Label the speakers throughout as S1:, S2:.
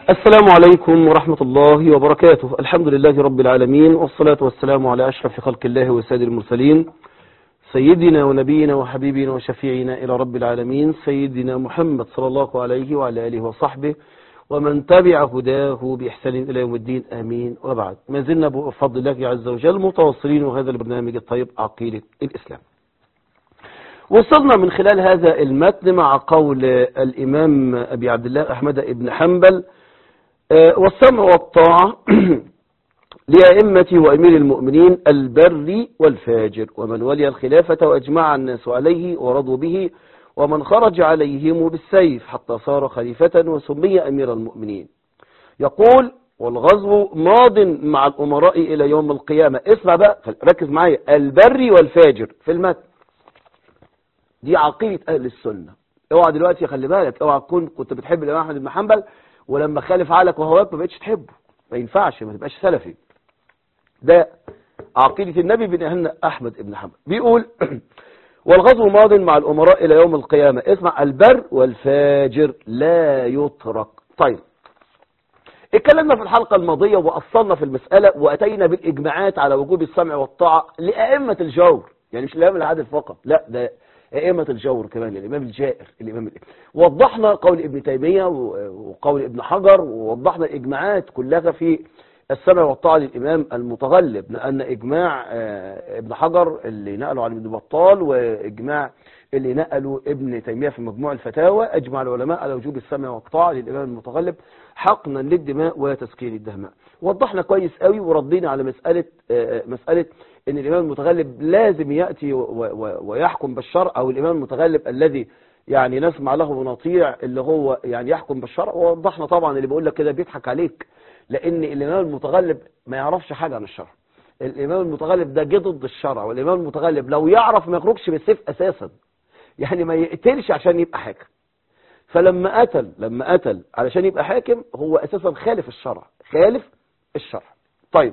S1: السلام عليكم ورحمة الله وبركاته الحمد لله رب العالمين والصلاة والسلام على أشرف خلق الله وسيد المرسلين سيدنا ونبينا وحبيبنا وشفيعنا إلى رب العالمين سيدنا محمد صلى الله عليه وعلى آله وصحبه ومن تبع هداه بإحسان إلى يوم الدين آمين وبعد ما زلنا بفضل الله عز وجل متواصلين وهذا البرنامج الطيب عقيدة الإسلام وصلنا من خلال هذا المتن مع قول الإمام أبي عبد الله أحمد بن حنبل والسمع والطاعة لأئمة وأمير المؤمنين البر والفاجر ومن ولي الخلافة وأجمع الناس عليه ورضوا به ومن خرج عليهم بالسيف حتى صار خليفة وسمي أمير المؤمنين يقول والغزو ماض مع الأمراء إلى يوم القيامة اسمع بقى ركز معايا البر والفاجر في المتن دي عقيدة أهل السنة اوعى دلوقتي خلي بالك اوعى تكون كنت بتحب الإمام أحمد بن حنبل ولما خالف عقلك وهواك ما بقتش تحبه ما ينفعش ما تبقاش سلفي ده عقيدة النبي بن أهلنا أحمد بن حنبل بيقول والغزو ماض مع الأمراء إلى يوم القيامة اسمع البر والفاجر لا يترك طيب اتكلمنا في الحلقة الماضية وأصلنا في المسألة وأتينا بالإجماعات على وجوب السمع والطاعة لأئمة الجور يعني مش الإمام العادل فقط لا ده أئمة الجور كمان الإمام الجائر الإمام الإمام. وضحنا قول ابن تيمية وقول ابن حجر ووضحنا الإجماعات كلها في السمع والطاعة للإمام المتغلب لأن إجماع ابن حجر اللي نقله عن ابن بطال وإجماع اللي نقله ابن تيمية في مجموع الفتاوى أجمع العلماء على وجوب السمع والطاعة للإمام المتغلب حقنا للدماء وتسكين الدماء وضحنا كويس قوي وردينا على مسألة مسألة ان الإمام المتغلب لازم يأتي ويحكم بالشرع أو الإمام المتغلب الذي يعني نسمع له ونطيع اللي هو يعني يحكم بالشرع ووضحنا طبعا اللي بيقول لك كده بيضحك عليك لان الامام المتغلب ما يعرفش حاجة عن الشرع الامام المتغلب ده جه ضد الشرع والامام المتغلب لو يعرف ما يخرجش بالسيف اساسا يعني ما يقتلش عشان يبقى حاكم فلما قتل لما قتل علشان يبقى حاكم هو اساسا خالف الشرع خالف الشرع طيب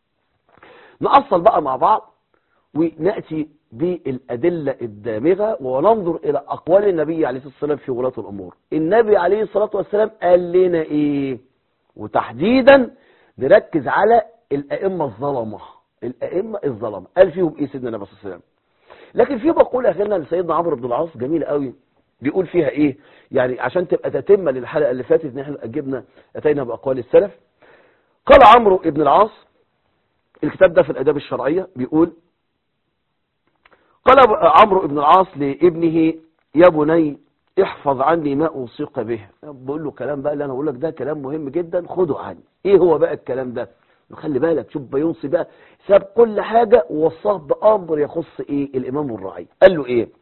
S1: نأصل بقى مع بعض ونأتي بالأدلة الدامغة وننظر إلى أقوال النبي عليه الصلاة والسلام في ولاة الأمور النبي عليه الصلاة والسلام قال لنا إيه وتحديدا نركز على الأئمة الظلمة الأئمة الظلمة قال فيهم إيه سيدنا النبي صلى الله عليه وسلم لكن في مقولة أخيرنا لسيدنا عمرو بن العاص جميلة قوي بيقول فيها إيه يعني عشان تبقى تتمة للحلقة اللي فاتت إن احنا أجبنا أتينا بأقوال السلف قال عمرو بن العاص الكتاب ده في الأداب الشرعية بيقول قال عمرو بن العاص لابنه يا بني احفظ عني ما اوثق به بقول له كلام بقى اللي انا اقول لك ده كلام مهم جدا خده عني ايه هو بقى الكلام ده خلي بالك شوف بيونسي بقى ساب كل حاجة ووصاه بامر يخص ايه الامام والرعي قال له ايه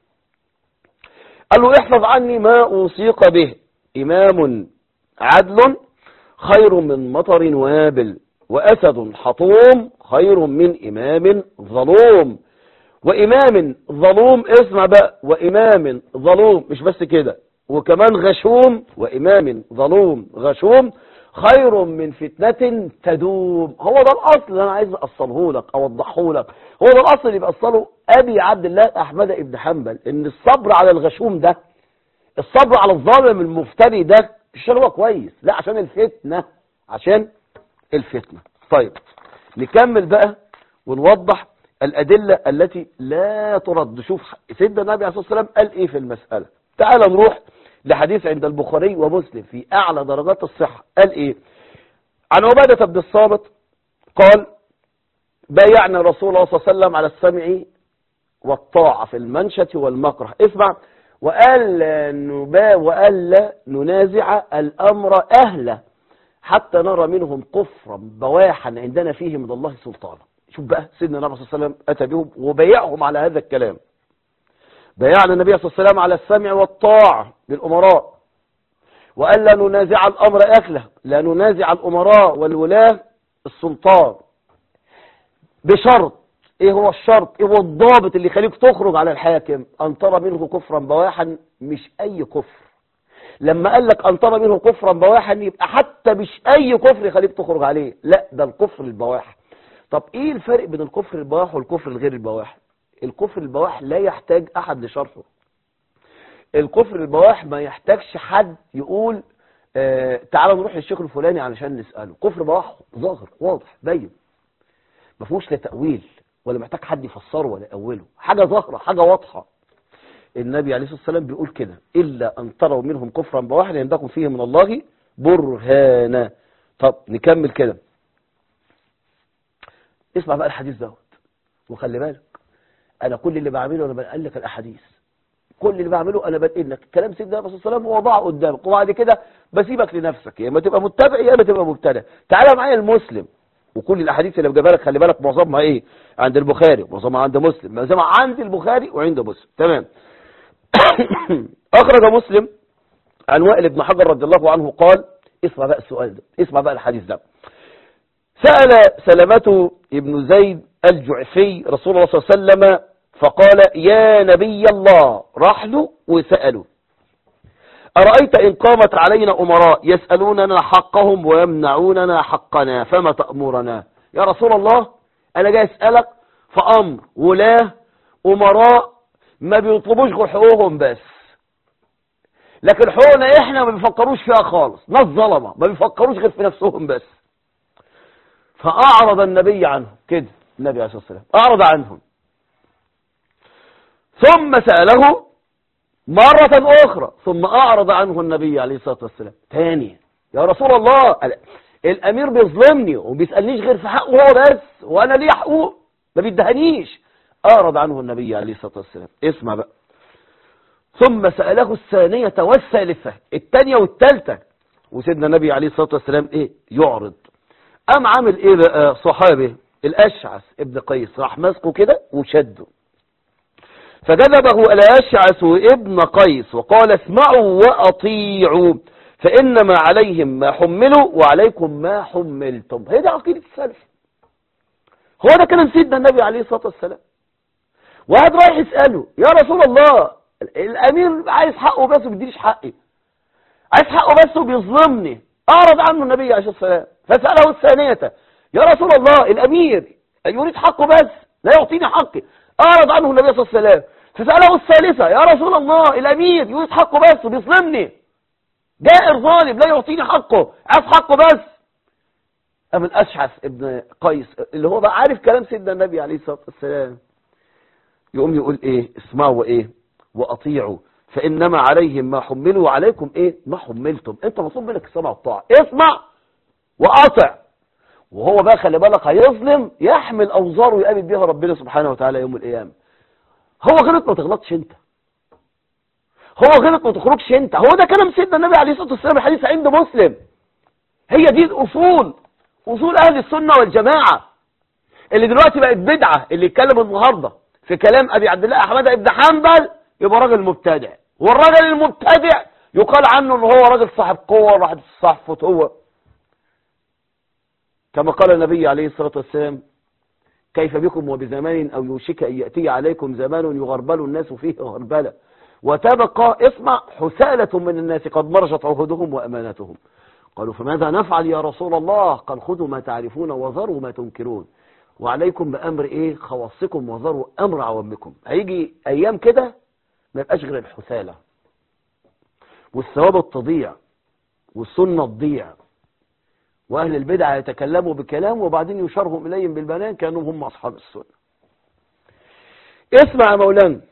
S1: قال له احفظ عني ما اوثق به امام عدل خير من مطر وابل واسد حطوم خير من امام ظلوم وإمام ظلوم اسمع بقى وإمام ظلوم مش بس كده وكمان غشوم وإمام ظلوم غشوم خير من فتنة تدوم هو ده الأصل اللي أنا عايز أصله لك أوضحه لك هو ده الأصل اللي بأصله أبي عبد الله أحمد بن حنبل إن الصبر على الغشوم ده الصبر على الظالم المفتري ده مش هو كويس لا عشان الفتنة عشان الفتنة طيب نكمل بقى ونوضح الأدلة التي لا ترد شوف سيدنا النبي عليه الصلاة والسلام قال إيه في المسألة تعال نروح لحديث عند البخاري ومسلم في أعلى درجات الصحة قال إيه عن عبادة بن الصامت قال بايعنا رسول الله صلى الله عليه وسلم على السمع والطاعة في المنشة والمكره اسمع وقال نبا وقال ننازع الأمر أهله حتى نرى منهم كفرا بواحا عندنا فيه من الله سلطانا شوف بقى سيدنا النبي صلى الله عليه وسلم أتى بهم وبيعهم على هذا الكلام بيعنا النبي صلى الله عليه وسلم على السمع والطاعة للأمراء وقال لا ننازع الأمر أكله لا ننازع الأمراء والولاة السلطان بشرط ايه هو الشرط ايه هو الضابط اللي يخليك تخرج على الحاكم ان ترى منه كفرا بواحا مش اي كفر لما قال لك ان ترى منه كفرا بواحا يبقى حتى مش اي كفر يخليك تخرج عليه لا ده الكفر البواح طب ايه الفرق بين الكفر البواح والكفر الغير البواح الكفر البواح لا يحتاج احد لشرحه الكفر البواح ما يحتاجش حد يقول آه تعالوا نروح للشيخ الفلاني علشان نسأله كفر بواح ظاهر واضح باين ما فيهوش لا تأويل ولا محتاج حد يفسره ولا يأوله حاجة ظاهرة حاجة واضحة النبي عليه الصلاة والسلام بيقول كده إلا أن تروا منهم كفرا بواحد عندكم فيه من الله برهانا طب نكمل كده اسمع بقى الحديث دوت وخلي بالك انا كل اللي بعمله انا بنقل لك الاحاديث كل اللي بعمله انا بنقل لك كلام سيدنا النبي صلى الله عليه وسلم وضعه قدامك وبعد كده بسيبك لنفسك يا اما تبقى متبع يا اما تبقى مبتدع تعالى معايا المسلم وكل الاحاديث اللي بجيبها لك خلي بالك معظمها ايه عند البخاري معظمها عند مسلم معظمها عند البخاري وعند مسلم تمام اخرج مسلم عن وائل بن حجر رضي الله عنه قال اسمع بقى السؤال ده اسمع بقى الحديث ده سأل سلمة ابن زيد الجعفي رسول الله صلى الله عليه وسلم فقال يا نبي الله راح له وسأله أرأيت إن قامت علينا أمراء يسألوننا حقهم ويمنعوننا حقنا فما تأمرنا يا رسول الله أنا جاي أسألك فأمر ولا أمراء ما بيطلبوش غير حقوقهم بس لكن حقوقنا احنا ما بيفكروش فيها خالص ناس ظلمه ما بيفكروش غير في نفسهم بس فأعرض النبي عنهم كده النبي عليه الصلاة والسلام أعرض عنهم ثم سأله مرة أخرى ثم أعرض عنه النبي عليه الصلاة والسلام تاني يا رسول الله الأمير بيظلمني وبيسألنيش غير في حقه هو بس وأنا ليه حقوق ما بيدهنيش أعرض عنه النبي عليه الصلاة والسلام اسمع بقى ثم سأله الثانية والثالثة الثانية والثالثة وسيدنا النبي عليه الصلاة والسلام ايه يعرض قام عامل ايه بقى صحابي الاشعث ابن قيس راح ماسكه كده وشده فجذبه الاشعث ابن قيس وقال اسمعوا واطيعوا فانما عليهم ما حملوا وعليكم ما حملتم هي دي عقيده السلف هو ده كلام سيدنا النبي عليه الصلاه والسلام واحد رايح يساله يا رسول الله الامير عايز حقه بس وبيدينيش حقي عايز حقه بس وبيظلمني اعرض عنه النبي عليه الصلاه والسلام فساله الثانيه يا رسول الله الامير يريد حقه بس لا يعطيني حقي اعرض عنه النبي صلى الله عليه وسلم فساله الثالثه يا رسول الله الامير يريد حقه بس وبيظلمني جائر ظالم لا يعطيني حقه عايز حقه بس أم الأشعث ابن قيس اللي هو بقى عارف كلام سيدنا النبي عليه الصلاة والسلام يقوم يقول ايه اسمعوا ايه واطيعوا فانما عليهم ما حملوا وعليكم ايه ما حملتم انت مطلوب منك السمع والطاعه اسمع واطع وهو بقى خلي بالك هيظلم يحمل اوزاره ويقابل بيها ربنا سبحانه وتعالى يوم القيامه هو غلط ما تغلطش انت هو غلط ما تخرجش انت هو ده كلام سيدنا النبي عليه الصلاه والسلام الحديث عند مسلم هي دي الاصول اصول اهل السنه والجماعه اللي دلوقتي بقت بدعه اللي يتكلم النهارده في كلام ابي عبد الله احمد بن حنبل يبقى راجل مبتدع والراجل المبتدع يقال عنه ان هو راجل صاحب قوه وراحت صاحب فتوه كما قال النبي عليه الصلاه والسلام كيف بكم وبزمان او يوشك ان ياتي عليكم زمان يغربل الناس فيه غربله وتبقى اسمع حسالة من الناس قد مرجت عهودهم وأمانتهم قالوا فماذا نفعل يا رسول الله قال خذوا ما تعرفون وذروا ما تنكرون وعليكم بأمر ايه خواصكم وذروا أمر عوامكم هيجي أيام كده ما يبقاش غير الحثالة والثواب تضيع والسنة تضيع وأهل البدع يتكلموا بكلام وبعدين يشارهم إليهم بالبنان كانوا هم أصحاب السنة اسمع يا مولانا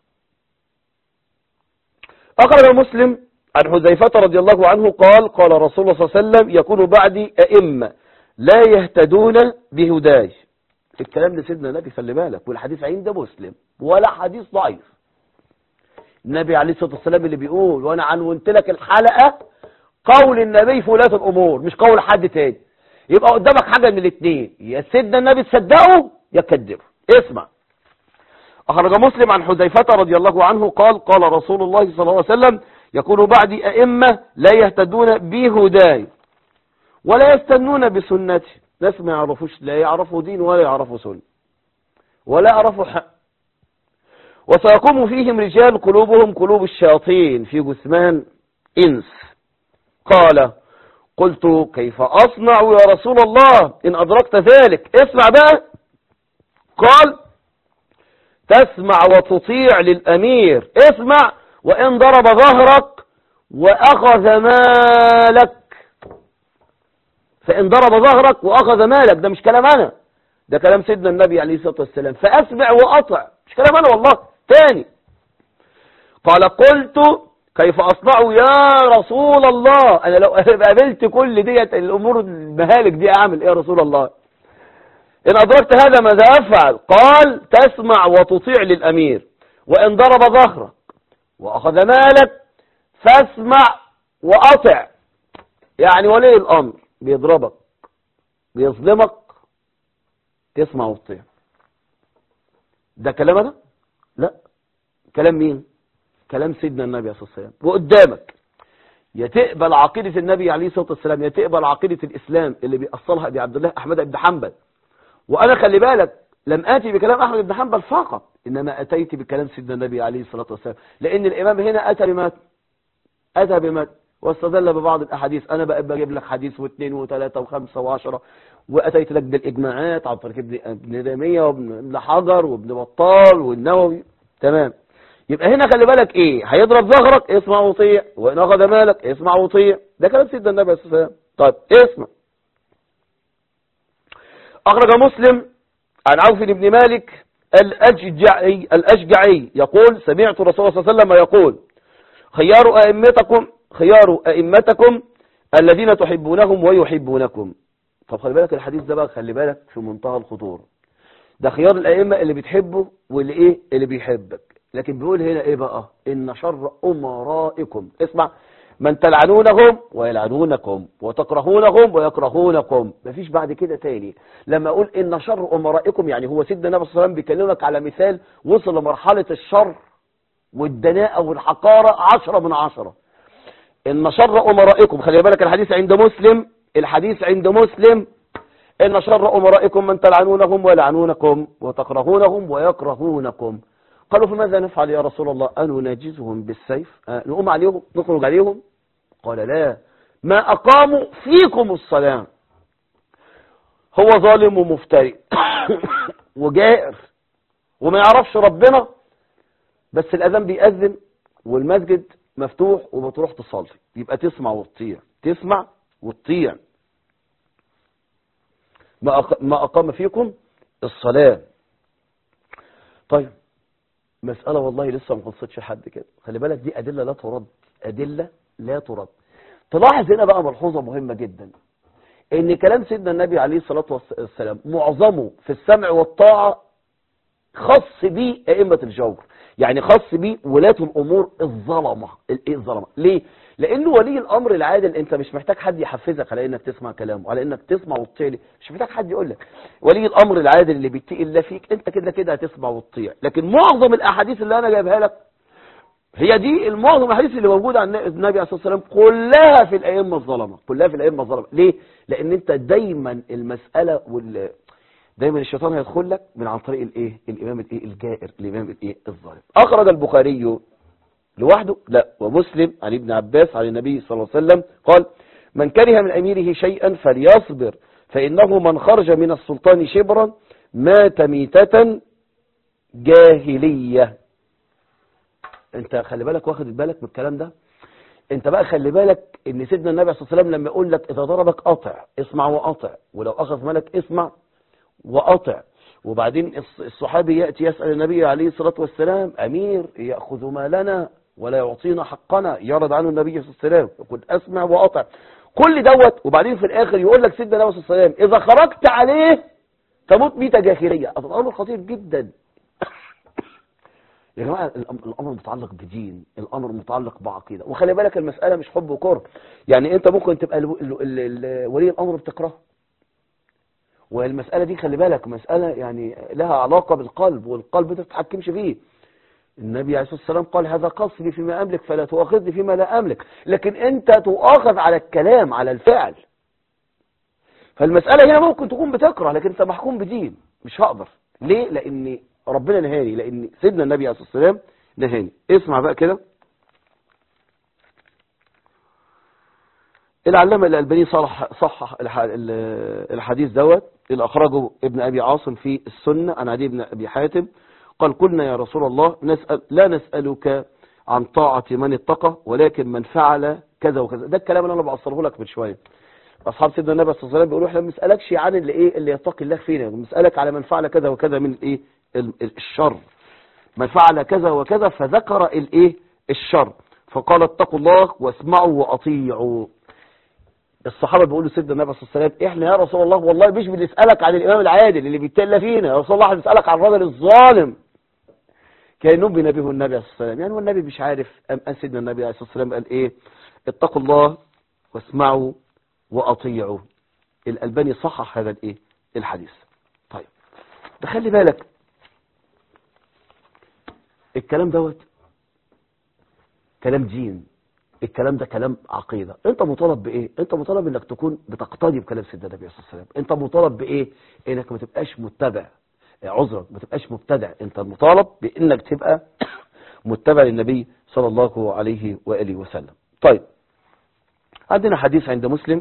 S1: أخرج مسلم عن حذيفة رضي الله عنه قال قال رسول الله صلى الله عليه وسلم يكون بعدي أئمة لا يهتدون بهداي الكلام ده سيدنا النبي خلي بالك والحديث عند مسلم ولا حديث ضعيف النبي عليه الصلاة والسلام اللي بيقول وانا عنونت لك الحلقة قول النبي في ولاة الامور مش قول حد تاني يبقى قدامك حاجة من الاثنين يا سيدنا النبي تصدقه يا كذبه اسمع أخرج مسلم عن حذيفة رضي الله عنه قال قال رسول الله صلى الله عليه وسلم يكون بعدي أئمة لا يهتدون بهداي ولا يستنون بسنتي ناس ما يعرفوش لا يعرفوا دين ولا يعرفوا سنة ولا يعرفوا حق وسيقوم فيهم رجال قلوبهم قلوب الشياطين في جثمان إنس قال قلت كيف أصنع يا رسول الله إن أدركت ذلك اسمع بقى قال تسمع وتطيع للأمير اسمع وإن ضرب ظهرك وأخذ مالك فإن ضرب ظهرك وأخذ مالك ده مش كلام أنا ده كلام سيدنا النبي عليه الصلاة والسلام فأسمع وأطع مش كلام أنا والله تاني قال قلت كيف أصنع يا رسول الله أنا لو قابلت كل ديت الأمور المهالك دي أعمل إيه يا رسول الله إن أدركت هذا ماذا أفعل قال تسمع وتطيع للأمير وإن ضرب ظهرك وأخذ مالك فاسمع وأطع يعني ولي الأمر بيضربك بيظلمك تسمع وتطيع ده كلام أنا لا كلام مين كلام سيدنا النبي عليه الصلاة والسلام وقدامك يا تقبل عقيدة النبي عليه الصلاة والسلام يا تقبل عقيدة الإسلام اللي بيأصلها أبي عبد الله أحمد بن حنبل وأنا خلي بالك لم آتي بكلام أحمد بن حنبل فقط إنما أتيت بكلام سيدنا النبي عليه الصلاة والسلام لأن الإمام هنا أتى بمات أتى بمات واستدل ببعض الأحاديث أنا بقى بجيب لك حديث واثنين وثلاثة وخمسة وعشرة وأتيت لك بالإجماعات عن طريق ابن ابن تيمية وابن حجر وابن بطال والنووي تمام يبقى هنا خلي بالك ايه هيضرب ظهرك اسمع وطيع وان اخذ مالك اسمع وطيع ده كلام سيدنا النبي عليه الصلاه والسلام طيب اسمع اخرج مسلم عن عوف بن مالك الاشجعي الاشجعي يقول سمعت رسول الله صلى الله عليه وسلم يقول خيار ائمتكم خيار ائمتكم الذين تحبونهم ويحبونكم طب خلي بالك الحديث ده بقى خلي بالك في منتهى الخطوره ده خيار الائمه اللي بتحبه واللي ايه اللي بيحبك لكن بيقول هنا ايه بقى ان شر امرائكم اسمع من تلعنونهم ويلعنونكم وتكرهونهم ويكرهونكم مفيش بعد كده تاني لما اقول ان شر امرائكم يعني هو سيدنا النبي صلى الله عليه وسلم بيكلمك على مثال وصل لمرحلة الشر والدناءة والحقارة عشرة من عشرة ان شر امرائكم خلي بالك الحديث عند مسلم الحديث عند مسلم ان شر امرائكم من تلعنونهم ويلعنونكم وتكرهونهم ويكرهونكم قالوا فماذا نفعل يا رسول الله أن نناجزهم بالسيف أه نقوم عليهم نخرج عليهم قال لا ما أقاموا فيكم الصلاة هو ظالم ومفتري وجائر وما يعرفش ربنا بس الأذان بيأذن والمسجد مفتوح وبتروح تصلي يبقى تسمع وتطيع تسمع وتطيع ما أقام فيكم الصلاة طيب مسألة والله لسه ما خلصتش حد كده خلي بالك دي أدلة لا ترد أدلة لا ترد تلاحظ هنا بقى ملحوظة مهمة جدا ان كلام سيدنا النبي عليه الصلاة والسلام معظمه في السمع والطاعة خاص بيه أئمة الجور يعني خاص بيه ولاة الأمور الظلمة الايه الظلمة ليه؟ لأنه ولي الأمر العادل أنت مش محتاج حد يحفزك على أنك تسمع كلامه على أنك تسمع وتطيع ليه مش محتاج حد يقول لك ولي الأمر العادل اللي بيتقي الله فيك أنت كده كده هتسمع وتطيع لكن معظم الأحاديث اللي أنا جايبها لك هي دي المعظم الاحاديث اللي موجوده عن النبي عليه الصلاه والسلام كلها في الائمه الظلمه كلها في الائمه الظلمه ليه لان انت دايما المساله وال دايما الشيطان هيدخل لك من عن طريق الايه الامام الايه الجائر الامام الايه الظالم اخرج البخاري لوحده لا ومسلم عن ابن عباس عن النبي صلى الله عليه وسلم قال من كره من اميره شيئا فليصبر فانه من خرج من السلطان شبرا مات ميتة جاهلية انت خلي بالك واخد بالك من الكلام ده انت بقى خلي بالك ان سيدنا النبي صلى الله عليه وسلم لما يقول لك اذا ضربك قطع اسمع وقطع ولو اخذ مالك اسمع وقطع وبعدين الصحابي يأتي يسأل النبي عليه الصلاة والسلام أمير يأخذ مالنا ولا يعطينا حقنا يرد عنه النبي صلى الله عليه وسلم يقول أسمع وأطع كل دوت وبعدين في الآخر يقول لك سيدنا النبي صلى الله عليه وسلم إذا خرجت عليه تموت ميتة جاهلية الأمر خطير جدا يا جماعة الأمر متعلق بدين الأمر متعلق بعقيدة وخلي بالك المسألة مش حب وكره يعني أنت ممكن تبقى ولي الأمر بتكرهه والمسألة دي خلي بالك مسألة يعني لها علاقة بالقلب والقلب ده تتحكمش فيه النبي عليه الصلاة والسلام قال هذا قصدي فيما أملك فلا تؤاخذني فيما لا أملك لكن أنت تؤاخذ على الكلام على الفعل فالمسألة هنا ممكن تكون بتكره لكن أنت محكوم بدين مش هقدر ليه لأن ربنا نهاني لأن سيدنا النبي عليه الصلاة والسلام نهاني اسمع بقى كده العلامة الألباني صلح صحح الحديث دوت اللي أخرجه ابن أبي عاصم في السنة عن عدي بن أبي حاتم قال قلنا يا رسول الله نسأل لا نسألك عن طاعة من اتقى ولكن من فعل كذا وكذا ده الكلام اللي انا بعصره لك من شويه اصحاب سيدنا النبي صلى الله عليه وسلم بيقولوا احنا ما بنسالكش عن اللي ايه اللي يتقي الله فينا بنسالك على من فعل كذا وكذا من الايه ال- ال- الشر من فعل كذا وكذا فذكر الايه الشر فقال اتقوا الله واسمعوا واطيعوا الصحابه بيقولوا سيدنا النبي صلى الله عليه وسلم احنا يا رسول الله والله مش بنسالك عن الامام العادل اللي بيتلى فينا يا رسول الله احنا بنسالك عن الراجل الظالم كانهم بينبهوا النبي عليه الصلاه والسلام يعني هو النبي مش عارف ام أن سيدنا النبي عليه الصلاه والسلام قال ايه اتقوا الله واسمعوا واطيعوا الالباني صحح هذا الايه الحديث طيب ده خلي بالك الكلام دوت كلام دين الكلام ده كلام عقيدة انت مطالب بايه انت مطالب انك تكون بتقتدي بكلام سيدنا النبي صلى الله عليه وسلم انت مطالب بايه انك ما تبقاش متبع عذرك ما تبقاش مبتدع انت مطالب بانك تبقى متبع للنبي صلى الله عليه واله وسلم طيب عندنا حديث عند مسلم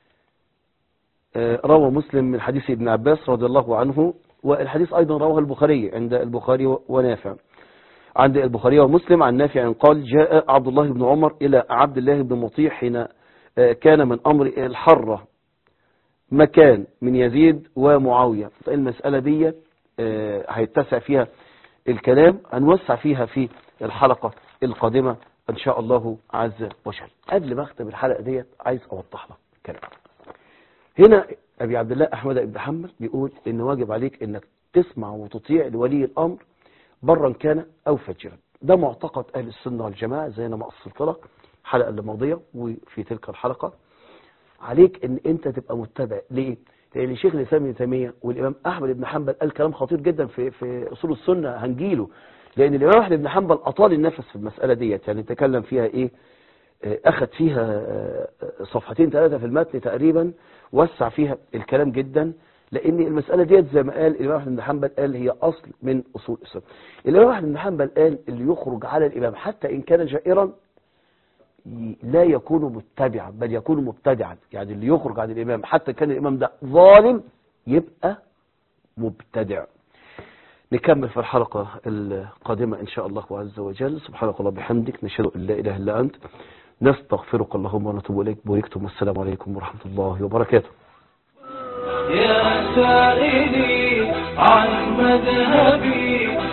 S1: آه، روى مسلم من حديث ابن عباس رضي الله عنه والحديث أيضا رواه البخاري عند البخاري ونافع عند البخاري ومسلم عن نافع قال جاء عبد الله بن عمر إلى عبد الله بن مطيع حين آه، كان من أمر الحرة مكان من يزيد ومعاوية المسألة دي آه، هيتسع فيها الكلام هنوسع فيها في الحلقة القادمة إن شاء الله عز وجل قبل ما أختم الحلقة دي عايز أوضح لك كلام هنا أبي عبد الله أحمد بن حنبل بيقول إن واجب عليك إنك تسمع وتطيع لولي الأمر برا كان أو فجرا ده معتقد أهل السنة والجماعة زي ما أصلت لك الحلقة الماضية وفي تلك الحلقة عليك ان انت تبقى متبع ليه لان شيخ الاسلام ابن تيميه والامام احمد بن حنبل قال كلام خطير جدا في في اصول السنه هنجيله لان الامام احمد بن حنبل اطال النفس في المساله ديت يعني تكلم فيها ايه آه، اخذ فيها آه، صفحتين ثلاثه في المتن تقريبا وسع فيها الكلام جدا لان المساله ديت زي ما قال الامام احمد بن حنبل قال هي اصل من اصول السنه الامام احمد بن حنبل قال اللي يخرج على الامام حتى ان كان جائرا لا يكون متبعا بل يكون مبتدعا يعني اللي يخرج عن الإمام حتى كان الإمام ده ظالم يبقى مبتدع نكمل في الحلقة القادمة إن شاء الله عز وجل سبحانك الله بحمدك نشهد أن لا إله إلا أنت نستغفرك اللهم ونتوب إليك بوركتم والسلام عليكم ورحمة الله وبركاته
S2: يا سائلي عن مذهبي